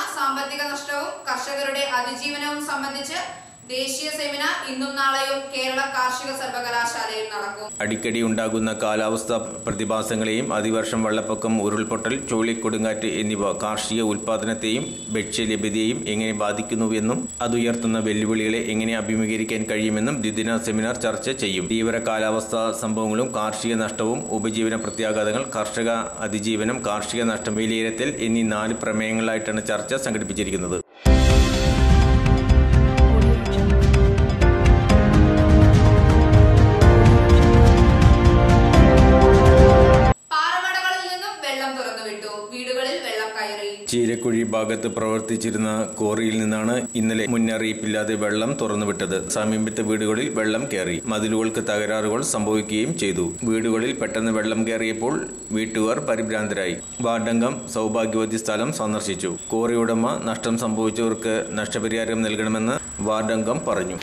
സാമ്പത്തിക നഷ്ടവും കർഷകരുടെ അതിജീവനവും സംബന്ധിച്ച് ദേശീയ സെമിനാർ ഇന്നും നാളെയും കേരള കാർഷിക സർവകലാശാലയിൽ നടക്കും അടിക്കടി ഉണ്ടാകുന്ന കാലാവസ്ഥാ പ്രതിഭാസങ്ങളെയും അതിവർഷം വെള്ളപ്പൊക്കം ഉരുൾപൊട്ടൽ ചുഴലിക്കൊടുങ്കാറ്റ് എന്നിവ കാർഷിക ഉൽപാദനത്തെയും ഭക്ഷ്യലഭ്യതയെയും എങ്ങനെ ബാധിക്കുന്നുവെന്നും അതുയർത്തുന്ന വെല്ലുവിളികളെ എങ്ങനെ അഭിമുഖീകരിക്കാൻ കഴിയുമെന്നും ദ്വിദിന സെമിനാർ ചർച്ച ചെയ്യും തീവ്ര കാലാവസ്ഥാ സംഭവങ്ങളും കാർഷിക നഷ്ടവും ഉപജീവന പ്രത്യാഘാതങ്ങൾ കർഷക അതിജീവനം കാർഷിക നഷ്ടം വിലയിരുത്തൽ എന്നീ നാല് പ്രമേയങ്ങളായിട്ടാണ് ചർച്ച സംഘടിപ്പിച്ചിരിക്കുന്നത് പാറമടകളിൽ നിന്നും വെള്ളം തുറന്നുവിട്ടു വീടുകളിൽ വെള്ളം കയറി ചീരക്കുഴി ഭാഗത്ത് പ്രവർത്തിച്ചിരുന്ന കോറിയിൽ നിന്നാണ് ഇന്നലെ മുന്നറിയിപ്പില്ലാതെ വെള്ളം തുറന്നുവിട്ടത് സമീപത്തെ വീടുകളിൽ വെള്ളം കയറി മതിലുകൾക്ക് തകരാറുകൾ സംഭവിക്കുകയും ചെയ്തു വീടുകളിൽ പെട്ടെന്ന് വെള്ളം കയറിയപ്പോൾ വീട്ടുകാർ പരിഭ്രാന്തരായി വാർഡംഗം സൗഭാഗ്യവതി സ്ഥലം സന്ദർശിച്ചു കോറി ഉടമ നഷ്ടം സംഭവിച്ചവർക്ക് നഷ്ടപരിഹാരം നൽകണമെന്ന് വാർഡംഗം പറഞ്ഞു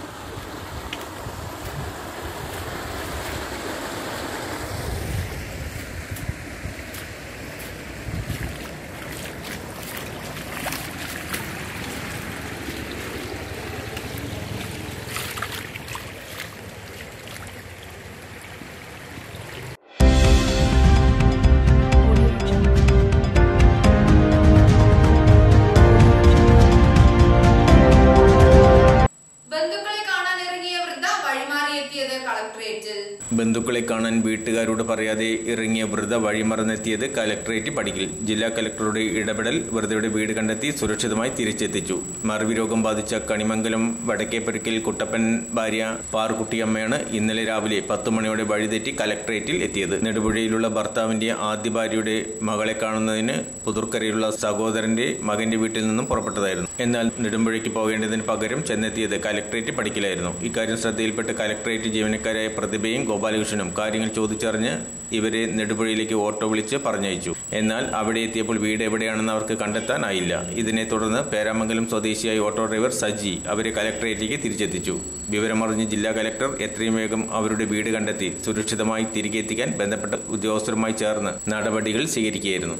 ബന്ധുക്കളെ കാണാനിറങ്ങിയ വൃദ്ധ വഴിമാറിയെത്തിയത് കളക്ടറേറ്റിൽ ബന്ധുക്കളെ കാണാൻ വീട്ടുകാരോട് പറയാതെ ഇറങ്ങിയ വൃദ്ധ വഴിമറന്നെത്തിയത് കലക്ടറേറ്റ് പടിക്കൽ ജില്ലാ കലക്ടറുടെ ഇടപെടൽ വൃദ്ധയുടെ വീട് കണ്ടെത്തി സുരക്ഷിതമായി തിരിച്ചെത്തിച്ചു മറവി രോഗം ബാധിച്ച കണിമംഗലം വടക്കേപ്പരിക്കൽ കുട്ടപ്പൻ ഭാര്യ പാറുകുട്ടിയമ്മയാണ് ഇന്നലെ രാവിലെ പത്തു മണിയോടെ വഴിതെറ്റി കലക്ടറേറ്റിൽ എത്തിയത് നെടുപുഴയിലുള്ള ഭർത്താവിന്റെ ആദ്യ ഭാര്യയുടെ മകളെ കാണുന്നതിന് പുതുർക്കരയിലുള്ള സഹോദരന്റെ മകന്റെ വീട്ടിൽ നിന്നും പുറപ്പെട്ടതായിരുന്നു എന്നാൽ നെടുമ്പുഴയ്ക്ക് പോകേണ്ടതിന് പകരം ചെന്നെത്തിയത് കലക്ടറേറ്റ് പടിക്കലായിരുന്നു ഇക്കാര്യം ശ്രദ്ധയിൽപ്പെട്ട് കലക്ടറേറ്റ് ജീവനക്കാരായ പ്രതിഭയും ഗോപാലകൃഷ്ണനും കാര്യങ്ങൾ ചോദിച്ചറിഞ്ഞ് ഇവരെ നെടുപുഴയിലേക്ക് ഓട്ടോ വിളിച്ച് പറഞ്ഞയച്ചു എന്നാൽ അവിടെ എത്തിയപ്പോൾ വീട് എവിടെയാണെന്ന് അവർക്ക് കണ്ടെത്താനായില്ല ഇതിനെ തുടർന്ന് പേരാമംഗലം സ്വദേശിയായ ഓട്ടോ ഡ്രൈവർ സജി അവരെ കലക്ടറേറ്റിലേക്ക് തിരിച്ചെത്തിച്ചു വിവരമറിഞ്ഞ് ജില്ലാ കലക്ടർ എത്രയും വേഗം അവരുടെ വീട് കണ്ടെത്തി സുരക്ഷിതമായി തിരികെ എത്തിക്കാൻ ബന്ധപ്പെട്ട ഉദ്യോഗസ്ഥരുമായി ചേർന്ന് നടപടികൾ സ്വീകരിക്കുകയായിരുന്നു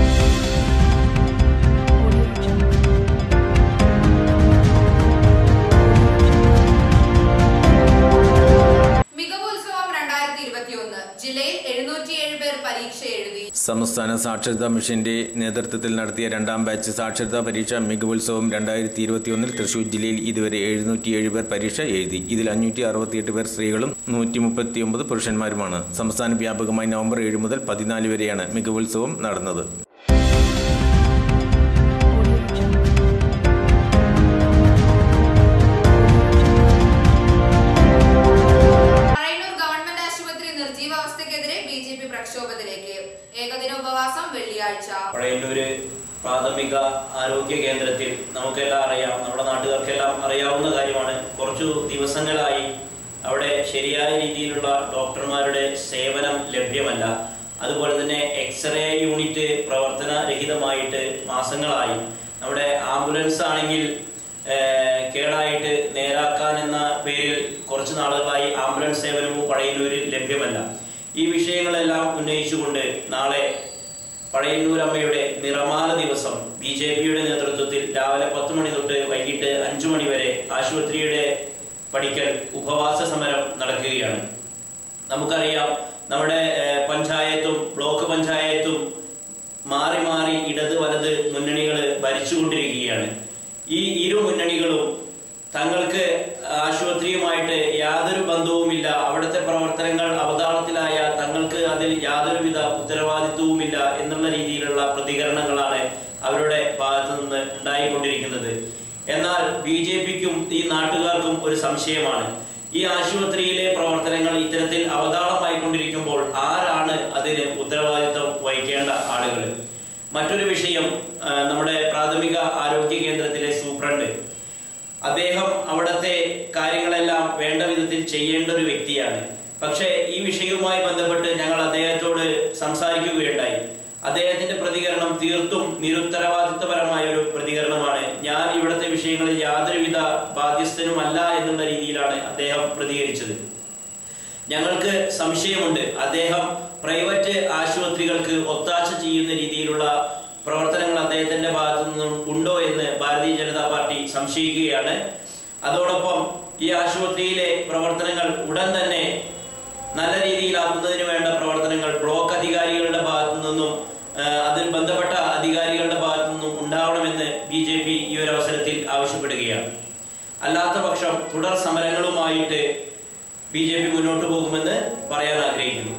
മികവുത്സവം രണ്ടായിരത്തി ഇരുപത്തിയൊന്ന് ജില്ലയിൽ എഴുന്നൂറ്റിയേഴ് പേർ പരീക്ഷ എഴുതി സംസ്ഥാന സാക്ഷരതാ മിഷന്റെ നേതൃത്വത്തിൽ നടത്തിയ രണ്ടാം ബാച്ച് സാക്ഷരതാ പരീക്ഷ മികവുത്സവം രണ്ടായിരത്തി ഇരുപത്തിയൊന്നിൽ തൃശൂർ ജില്ലയിൽ ഇതുവരെ എഴുന്നൂറ്റിയേഴ് പേർ പരീക്ഷ എഴുതി ഇതിൽ അഞ്ഞൂറ്റി അറുപത്തിയെട്ട് പേർ സ്ത്രീകളും നൂറ്റി മുപ്പത്തിയൊമ്പത് പുരുഷന്മാരുമാണ് സംസ്ഥാന വ്യാപകമായി നവംബർ ഏഴ് മുതൽ പതിനാല് വരെയാണ് മികവുത്സവം നടന്നത് പഴയന്നൂർ ഗവൺമെന്റ് ആശുപത്രി നിർജീവാവസ്ഥയ്ക്കെതിരെ ബി ജെ പി പ്രക്ഷോഭത്തിലേക്ക് ഏകദിന ഉപവാസം വെള്ളിയാഴ്ച പഴയന്നൂര് പ്രാഥമിക ആരോഗ്യ കേന്ദ്രത്തിൽ നമുക്കെല്ലാം അറിയാം നമ്മുടെ നാട്ടുകാർക്കെല്ലാം അറിയാവുന്ന കാര്യമാണ് കുറച്ചു ദിവസങ്ങളായി അവിടെ ശരിയായ രീതിയിലുള്ള ഡോക്ടർമാരുടെ സേവനം ലഭ്യമല്ല അതുപോലെ തന്നെ എക്സ്റേ യൂണിറ്റ് പ്രവർത്തനരഹിതമായിട്ട് മാസങ്ങളായി നമ്മുടെ ആംബുലൻസ് ആണെങ്കിൽ ഏഹ്, കേടായിട്ട് നേരാക്കാൻ എന്ന പേരിൽ കുറച്ച് നാളുകളായി ആംബുലൻസ് സേവനവും പഴയന്നൂരിൽ ലഭ്യമല്ല ഈ വിഷയങ്ങളെല്ലാം ഉന്നയിച്ചുകൊണ്ട് നാളെ പഴയന്നൂർ അമ്മയുടെ നിറമാല ദിവസം ബി ജെ പിയുടെ നേതൃത്വത്തിൽ രാവിലെ പത്ത് മണി തൊട്ട് വൈകിട്ട് അഞ്ചു മണി വരെ ആശുപത്രിയുടെ പടിക്കൽ ഉപവാസ സമരം നടക്കുകയാണ് നമുക്കറിയാം നമ്മുടെ ഏഹ്, പഞ്ചായത്തും ബ്ലോക്ക് പഞ്ചായത്തും മാറി മാറി ഇടത് വലത് മുന്നണികൾ ഭരിച്ചുകൊണ്ടിരിക്കുകയാണ് ഈ ഇരു മുന്നണികളും തങ്ങൾക്ക് ആശുപത്രിയുമായിട്ട് യാതൊരു ബന്ധവുമില്ല അവിടുത്തെ പ്രവർത്തനങ്ങൾ അവതാളത്തിലായ തങ്ങൾക്ക് അതിൽ യാതൊരുവിധ ഉത്തരവാദിത്വവുമില്ല എന്നുള്ള രീതിയിലുള്ള പ്രതികരണങ്ങളാണ് അവരുടെ ഭാഗത്തു നിന്ന് ഉണ്ടായിക്കൊണ്ടിരിക്കുന്നത് എന്നാൽ ബി ജെ പിക്കും ഈ നാട്ടുകാർക്കും ഒരു സംശയമാണ് ഈ ആശുപത്രിയിലെ പ്രവർത്തനങ്ങൾ ഇത്തരത്തിൽ അവതാളമായിക്കൊണ്ടിരിക്കുമ്പോൾ ആരാണ് അതിന് ഉത്തരവാദിത്വം വഹിക്കേണ്ട ആളുകൾ മറ്റൊരു വിഷയം ആ, നമ്മുടെ പ്രാഥമിക ആരോഗ്യ കേന്ദ്രത്തിലെ സൂപ്രണ്ട് അദ്ദേഹം അവിടുത്തെ കാര്യങ്ങളെല്ലാം വേണ്ട വിധത്തിൽ ചെയ്യേണ്ട ഒരു വ്യക്തിയാണ് പക്ഷേ ഈ വിഷയവുമായി ബന്ധപ്പെട്ട് ഞങ്ങൾ അദ്ദേഹത്തോട് സംസാരിക്കുകയുണ്ടായി അദ്ദേഹത്തിന്റെ പ്രതികരണം തീർത്തും നിരുത്തരവാദിത്വപരമായ ഒരു പ്രതികരണമാണ് ഞാൻ ഇവിടുത്തെ വിഷയങ്ങളിൽ യാതൊരുവിധ ബാധ്യസ്ഥനുമല്ല എന്നുള്ള രീതിയിലാണ് അദ്ദേഹം പ്രതികരിച്ചത് ഞങ്ങൾക്ക് സംശയമുണ്ട് അദ്ദേഹം പ്രൈവറ്റ് ആശുപത്രികൾക്ക് ഒത്താശ ചെയ്യുന്ന രീതിയിലുള്ള പ്രവർത്തനങ്ങൾ അദ്ദേഹം അദ്ദേഹത്തിന്റെ ഭാഗത്തു നിന്നും ഉണ്ടോ എന്ന് ഭാരതീയ ജനതാ പാർട്ടി സംശയിക്കുകയാണ് അതോടൊപ്പം ഈ ആശുപത്രിയിലെ പ്രവർത്തനങ്ങൾ ഉടൻ തന്നെ നല്ല രീതിയിലാക്കുന്നതിന് വേണ്ട പ്രവർത്തനങ്ങൾ ബ്ലോക്ക് അധികാരികളുടെ ഭാഗത്തു നിന്നും ആ, അതിൽ ബന്ധപ്പെട്ട അധികാരികളുടെ ഭാഗത്തു നിന്നും ഉണ്ടാവണമെന്ന് ബി ജെ പി ഈ ഒരു അവസരത്തിൽ ആവശ്യപ്പെടുകയാണ് അല്ലാത്ത പക്ഷം തുടർ സമരങ്ങളുമായിട്ട് ബി ജെ പി മുന്നോട്ട് പോകുമെന്ന് പറയാൻ ആഗ്രഹിക്കുന്നു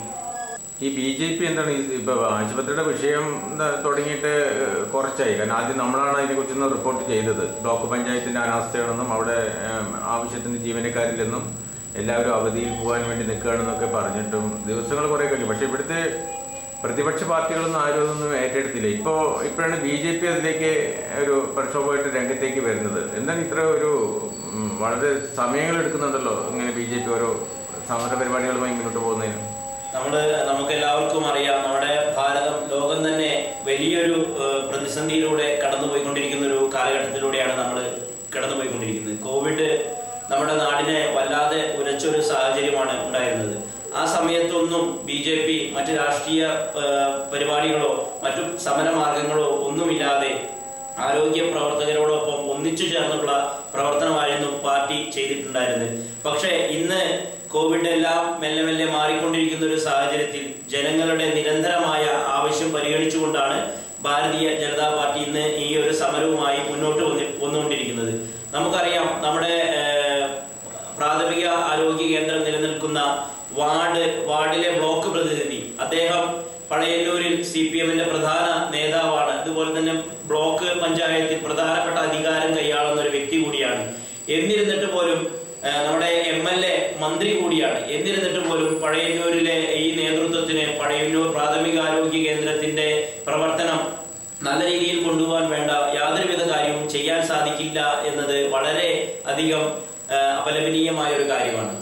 ഈ ബി ജെ പി എന്താണ് ഈ ഇപ്പൊ ആശുപത്രിയുടെ വിഷയം എന്താ തുടങ്ങിയിട്ട് ഏഹ്, കുറച്ചായി കാരണം ആദ്യം നമ്മളാണ് അതിനെക്കുറിച്ചൊന്ന് റിപ്പോർട്ട് ചെയ്തത് ബ്ലോക്ക് പഞ്ചായത്തിന്റെ അനാസ്ഥയാണെന്നും അവിടെ ഏഹ്, ആവശ്യത്തിന് ജീവനക്കാരില്ലെന്നും എല്ലാവരും അവധിയിൽ പോകാൻ വേണ്ടി നിൽക്കുകയാണെന്നൊക്കെ പറഞ്ഞിട്ടും ദിവസങ്ങൾ കുറെ കഴിഞ്ഞു പക്ഷെ ഇവിടുത്തെ പ്രതിപക്ഷ പാർട്ടികളൊന്നും ആരും അതൊന്നും ഏറ്റെടുത്തില്ല ഇപ്പോൾ ഇപ്പോഴാണ് ബി ജെ പി അതിലേക്ക് ഒരു പ്രക്ഷോഭമായിട്ട് രംഗത്തേക്ക് വരുന്നത് എന്താണ് ഇത്ര ഒരു ഉം, വളരെ സമയങ്ങൾ എടുക്കുന്നുണ്ടല്ലോ ഇങ്ങനെ ബി ജെ പി ഓരോ സമര പരിപാടികളുമായി മുന്നോട്ട് പോകുന്നതിന് നമ്മള് നമുക്ക് എല്ലാവർക്കും അറിയാം നമ്മുടെ ഭാരതം ലോകം തന്നെ വലിയൊരു ഏഹ്, പ്രതിസന്ധിയിലൂടെ കടന്നുപോയിക്കൊണ്ടിരിക്കുന്ന ഒരു കാലഘട്ടത്തിലൂടെയാണ് നമ്മൾ കടന്നുപോയിക്കൊണ്ടിരിക്കുന്നത് കോവിഡ് നമ്മുടെ നാടിനെ വല്ലാതെ ഉരച്ചൊരു സാഹചര്യമാണ് ഉണ്ടായിരുന്നത് ആ സമയത്തൊന്നും ബി ജെ പി മറ്റ് രാഷ്ട്രീയ ഏഹ്, പരിപാടികളോ മറ്റു സമരമാർഗങ്ങളോ ഒന്നുമില്ലാതെ ആരോഗ്യ പ്രവർത്തകരോടൊപ്പം ഒന്നിച്ചു ചേർന്നുള്ള പ്രവർത്തനമായിരുന്നു പാർട്ടി ചെയ്തിട്ടുണ്ടായിരുന്നത് പക്ഷേ ഇന്ന് കോവിഡ് എല്ലാം മെല്ലെ മെല്ലെ മാറിക്കൊണ്ടിരിക്കുന്ന ഒരു സാഹചര്യത്തിൽ ജനങ്ങളുടെ നിരന്തരമായ ആവശ്യം പരിഗണിച്ചുകൊണ്ടാണ് ഭാരതീയ ജനതാ പാർട്ടി ഇന്ന് ഈ ഒരു സമരവുമായി മുന്നോട്ട് വന്നി വന്നുകൊണ്ടിരിക്കുന്നത് നമുക്കറിയാം നമ്മുടെ ഏഹ്, പ്രാഥമിക ആരോഗ്യ കേന്ദ്രം നിലനിൽക്കുന്ന വാർഡ് വാർഡിലെ ബ്ലോക്ക് പ്രതിനിധി അദ്ദേഹം പഴയന്നൂരിൽ സി പി എമ്മിന്റെ പ്രധാന നേതാവാണ് അതുപോലെ തന്നെ ബ്ലോക്ക് പഞ്ചായത്തിൽ പ്രധാനപ്പെട്ട അധികാരം കൈയാളുന്ന ഒരു വ്യക്തി കൂടിയാണ് എന്നിരുന്നിട്ട് പോലും ആ, നമ്മുടെ എം എൽ എ മന്ത്രി കൂടിയാണ് എന്നിരുന്നിട്ട് പോലും പഴയന്നൂരിലെ ഈ നേതൃത്വത്തിന് പഴയന്നൂർ പ്രാഥമിക ആരോഗ്യ കേന്ദ്രത്തിന്റെ പ്രവർത്തനം നല്ല രീതിയിൽ കൊണ്ടുപോകാൻ വേണ്ട യാതൊരുവിധ കാര്യവും ചെയ്യാൻ സാധിക്കില്ല എന്നത് വളരെ അധികം ആ, അപലപനീയമായ ഒരു കാര്യമാണ്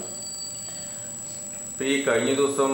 ഇപ്പൊ ഈ കഴിഞ്ഞ ദിവസം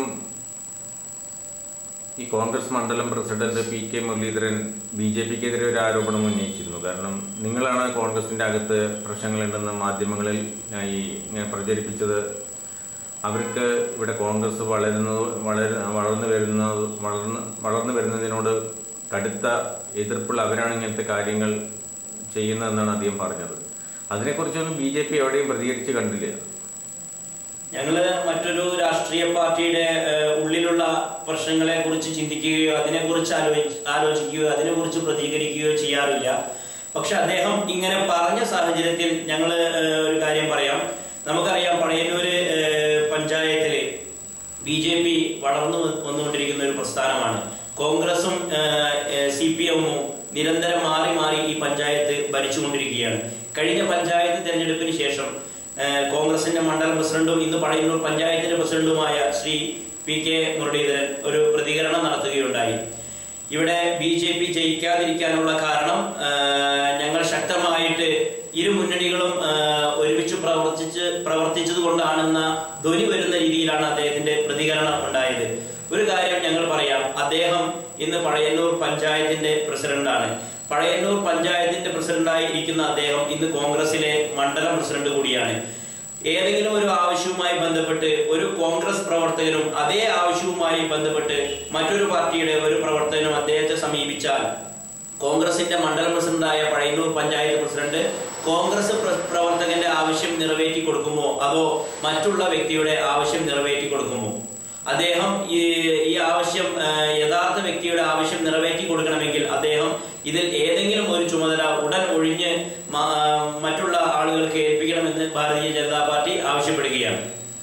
ഈ കോൺഗ്രസ് മണ്ഡലം president P K Muraleedharan B J പിക്കെതിരെ ഒരു ആരോപണം ഉന്നയിച്ചിരുന്നു കാരണം നിങ്ങളാണ് കോൺഗ്രസിന്റെ അകത്ത് പ്രശ്നങ്ങളുണ്ടെന്ന് മാധ്യമങ്ങളിൽ ആ, ഈ ഇങ്ങനെ പ്രചരിപ്പിച്ചത് അവർക്ക് ഇവിടെ കോൺഗ്രസ് വളരുന്നത് വളര വളർന്നു വരുന്നത് വളർന്ന് വളർന്നു വരുന്നതിനോട് കടുത്ത എതിർപ്പുള്ള അവരാണ് ഇങ്ങനത്തെ കാര്യങ്ങൾ ചെയ്യുന്നതെന്നാണ് അദ്ദേഹം പറഞ്ഞത് അതിനെക്കുറിച്ചൊന്നും ബി ജെ പി എവിടെയും പ്രതികരിച്ച് കണ്ടില്ല ഞങ്ങള് മറ്റൊരു രാഷ്ട്രീയ പാർട്ടിയുടെ ഏഹ്, ഉള്ളിലുള്ള പ്രശ്നങ്ങളെ കുറിച്ച് ചിന്തിക്കുകയോ അതിനെക്കുറിച്ച് ആലോചി ആലോചിക്കുകയോ അതിനെക്കുറിച്ച് പ്രതികരിക്കുകയോ ചെയ്യാറില്ല പക്ഷെ അദ്ദേഹം ഇങ്ങനെ പറഞ്ഞ സാഹചര്യത്തിൽ ഞങ്ങൾ ഒരു കാര്യം പറയാം നമുക്കറിയാം പഴയന്നൂര് ഏഹ്, പഞ്ചായത്തില് ബി ജെ പി വളർന്നു വ- വന്നുകൊണ്ടിരിക്കുന്ന ഒരു പ്രസ്ഥാനമാണ് കോൺഗ്രസും സി പി എമ്മും നിരന്തരം മാറി മാറി ഈ പഞ്ചായത്ത് ഭരിച്ചുകൊണ്ടിരിക്കുകയാണ് കഴിഞ്ഞ പഞ്ചായത്ത് തെരഞ്ഞെടുപ്പിന് ശേഷം ഏഹ്, കോൺഗ്രസിന്റെ മണ്ഡലം പ്രസിഡന്റും ഇന്ന് പഴയന്നൂർ പഞ്ചായത്തിന്റെ പ്രസിഡന്റുമായ ശ്രീ പി കെ മുരളീധരൻ ഒരു പ്രതികരണം നടത്തുകയുണ്ടായി ഇവിടെ ബി ജെ പി ജയിക്കാതിരിക്കാനുള്ള കാരണം ഏഹ്, ഞങ്ങൾ ശക്തമായിട്ട് ഇരു മുന്നണികളും ഏഹ്, ഒരുമിച്ച് പ്രവർത്തിച്ച് പ്രവർത്തിച്ചത് കൊണ്ടാണെന്ന ധ്വനി വരുന്ന രീതിയിലാണ് അദ്ദേഹത്തിന്റെ പ്രതികരണം ഉണ്ടായത് ഒരു കാര്യം ഞങ്ങൾ പറയാം അദ്ദേഹം ഇന്ന് പഴയന്നൂർ പഞ്ചായത്തിന്റെ പ്രസിഡന്റാണ് പഴയന്നൂർ പഞ്ചായത്തിന്റെ പ്രസിഡന്റായി ഇരിക്കുന്ന അദ്ദേഹം ഇന്ന് കോൺഗ്രസിലെ മണ്ഡലം പ്രസിഡന്റ് കൂടിയാണ് ഏതെങ്കിലും ഒരു ആവശ്യവുമായി ബന്ധപ്പെട്ട് ഒരു കോൺഗ്രസ് പ്രവർത്തകനും അതേ ആവശ്യവുമായി ബന്ധപ്പെട്ട് മറ്റൊരു പാർട്ടിയുടെ ഒരു പ്രവർത്തകനും അദ്ദേഹത്തെ സമീപിച്ചാൽ കോൺഗ്രസിന്റെ മണ്ഡലം പ്രസിഡന്റായ പഴയന്നൂർ പഞ്ചായത്ത് പ്രസിഡന്റ് കോൺഗ്രസ് പ്ര- പ്രവർത്തകന്റെ ആവശ്യം നിറവേറ്റി കൊടുക്കുമോ അതോ മറ്റുള്ള വ്യക്തിയുടെ ആവശ്യം നിറവേറ്റി കൊടുക്കുമോ അദ്ദേഹം ഈ ഈ ആവശ്യം ആ, യഥാർത്ഥ വ്യക്തിയുടെ ആവശ്യം നിറവേറ്റി കൊടുക്കണമെങ്കിൽ അദ്ദേഹം ഇതിൽ ഏതെങ്കിലും ഒരു ചുമതല ഉടൻ ഒഴിഞ്ഞ് മ- ആ, മറ്റുള്ള ആളുകൾക്ക് ഏൽപ്പിക്കണമെന്ന് ഭാരതീയ ജനതാ പാർട്ടി ആവശ്യപ്പെടുകയാണ്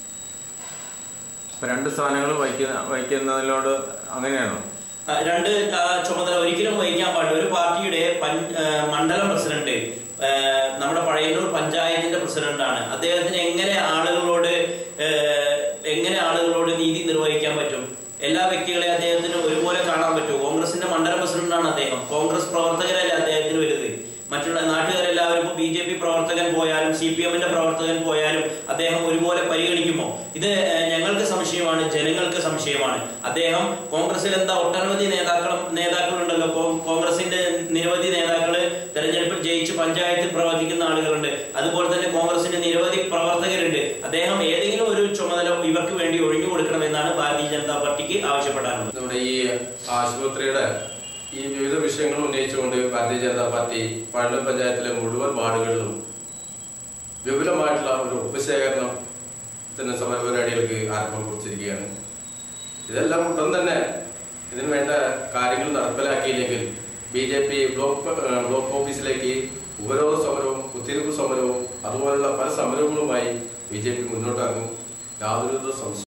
ഇപ്പൊ രണ്ട് സ്ഥാനങ്ങൾ വഹിക്കുന്ന വഹിക്കുന്നതിനോട് അങ്ങനെയാണോ ആ, രണ്ട് ആ, ചുമതല ഒരിക്കലും വഹിക്കാൻ പാടില്ല ഒരു പാർട്ടിയുടെ പഞ്ച് ആ, മണ്ഡലം പ്രസിഡന്റ് ആ, നമ്മുടെ പഴയന്നൂർ പഞ്ചായത്തിന്റെ പ്രസിഡന്റാണ് അദ്ദേഹത്തിന് എങ്ങനെ ആളുകളോട് ആ, എങ്ങനെ ആളുകളോട് നീതി നിർവഹിക്കാൻ പറ്റും എല്ലാ വ്യക്തികളെ അദ്ദേഹത്തിന് ഒരുപോലെ കാണാൻ പറ്റും കോൺഗ്രസിന്റെ മണ്ഡലം പ്രസിഡന്റാണ് അദ്ദേഹം കോൺഗ്രസ് പ്രവർത്തകരല്ല അദ്ദേഹത്തിന് വലുത് മറ്റുള്ള നാട്ടുകാരെല്ലാവരും ഇപ്പോൾ ബി ജെ പി പ്രവർത്തകൻ പോയാലും സി പി എമ്മിന്റെ പ്രവർത്തകൻ പോയാലും അദ്ദേഹം ഒരുപോലെ പരിഗണിക്കുമോ ഇത് ഏഹ്, ഞങ്ങൾക്ക് സംശയമാണ് ജനങ്ങൾക്ക് സംശയമാണ് അദ്ദേഹം കോൺഗ്രസിൽ എന്താ ഒട്ടനവധി നേതാക്കളും നേതാക്കളുണ്ടല്ലോ കോ- കോൺഗ്രസിന്റെ നിരവധി നേതാക്കള് തെരഞ്ഞെടുപ്പിൽ ജയിച്ച് പഞ്ചായത്തിൽ പ്രവർത്തിക്കുന്ന ആളുകളുണ്ട് അതുപോലെ തന്നെ കോൺഗ്രസിന്റെ നിരവധി പ്രവർത്തകരുണ്ട് അദ്ദേഹം ഏതെങ്കിലും ഒരു ചുമതല ഇവർക്ക് വേണ്ടി ഒഴിഞ്ഞു കൊടുക്കണമെന്നാണ് ഭാരതീയ ജനതാ പാർട്ടിക്ക് ആവശ്യപ്പെടാനുള്ളത് നമ്മുടെ ഈ ആശുപത്രിയുടെ ഈ വിവിധ വിഷയങ്ങൾ ഉന്നയിച്ചുകൊണ്ട് ഭാരതീയ ജനതാ പാർട്ടി പഴയ പഞ്ചായത്തിലെ മുഴുവൻ വാർഡുകളിലും വിപുലമായിട്ടുള്ള ഒരു ഒപ്പുശേഖരണത്തിന് സമരപരിപാടികൾക്ക് ആരംഭം കുറിച്ചിരിക്കുകയാണ് ഇതെല്ലാം ഉടൻ തന്നെ ഇതിന് വേണ്ട കാര്യങ്ങൾ നടപ്പിലാക്കിയില്ലെങ്കിൽ ബി ജെ പി ബ്ലോക്ക് ഏഹ് ബ്ലോക്ക് ഓഫീസിലേക്ക് ഉപരോധ സമരവും കുത്തിരിപ്പ് സമരവും അതുപോലുള്ള പല സമരങ്ങളുമായി ബി ജെ പി മുന്നോട്ടിറങ്ങും യാതൊരു സംശയം